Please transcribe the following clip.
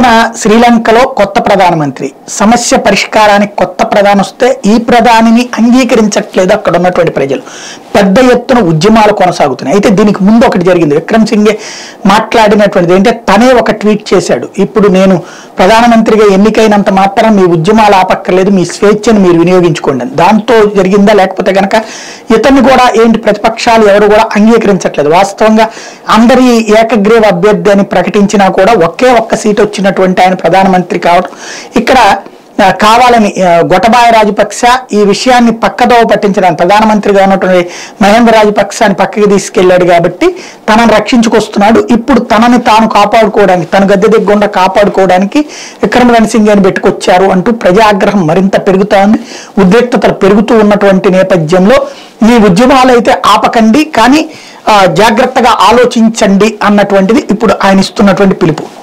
పక్కన శ్రీలంకలో కొత్త ప్రధానమంత్రి సమస్య పరిష్కారానికి కొత్త ప్రధాని వస్తే ఈ ప్రధానిని అంగీకరించట్లేదు అక్కడ ఉన్నటువంటి ప్రజలు పెద్ద ఎత్తున ఉద్యమాలు కొనసాగుతున్నాయి అయితే దీనికి ముందు ఒకటి జరిగింది విక్రమ్ సింగే మాట్లాడినటువంటిది ఏంటంటే తనే ఒక ట్వీట్ చేశాడు ఇప్పుడు నేను ప్రధానమంత్రిగా ఎన్నికైనంత మాత్రం మీ ఉద్యమాలు ఆపక్కర్లేదు మీ స్వేచ్ఛను మీరు వినియోగించుకోండి అని. దాంతో జరిగిందా లేకపోతే గనక ఇతన్ని కూడా ఏంటి ప్రతిపక్షాలు ఎవరు కూడా అంగీకరించట్లేదు వాస్తవంగా అందరి ఏకగ్రీవ అభ్యర్థి అని ప్రకటించినా కూడా ఒకే ఒక్క సీట్ వచ్చినటువంటి ఆయన ప్రధానమంత్రి కావడం ఇక్కడ ఆ, కావాలని ఆ, గొటబాయ రాజపక్స ఈ విషయాన్ని పక్కదోవ పట్టించడానికి ప్రధానమంత్రిగా ఉన్నటువంటి మహేంద్ర రాజపక్సాని పక్కకి తీసుకెళ్లాడు కాబట్టి తనను రక్షించుకొస్తున్నాడు ఇప్పుడు తనని తాను కాపాడుకోవడానికి తన గద్దె దిగ్గకుండా కాపాడుకోవడానికి విక్రమ్ రణసింగ్ అని పెట్టుకొచ్చారు అంటూ ప్రజాగ్రహం మరింత పెరుగుతా ఉంది ఉద్రిక్తతలు పెరుగుతూ ఉన్నటువంటి నేపథ్యంలో ఈ ఉద్యమాలు అయితే ఆపకండి కానీ ఆ, జాగ్రత్తగా ఆలోచించండి అన్నటువంటిది ఇప్పుడు ఆయన ఇస్తున్నటువంటి పిలుపు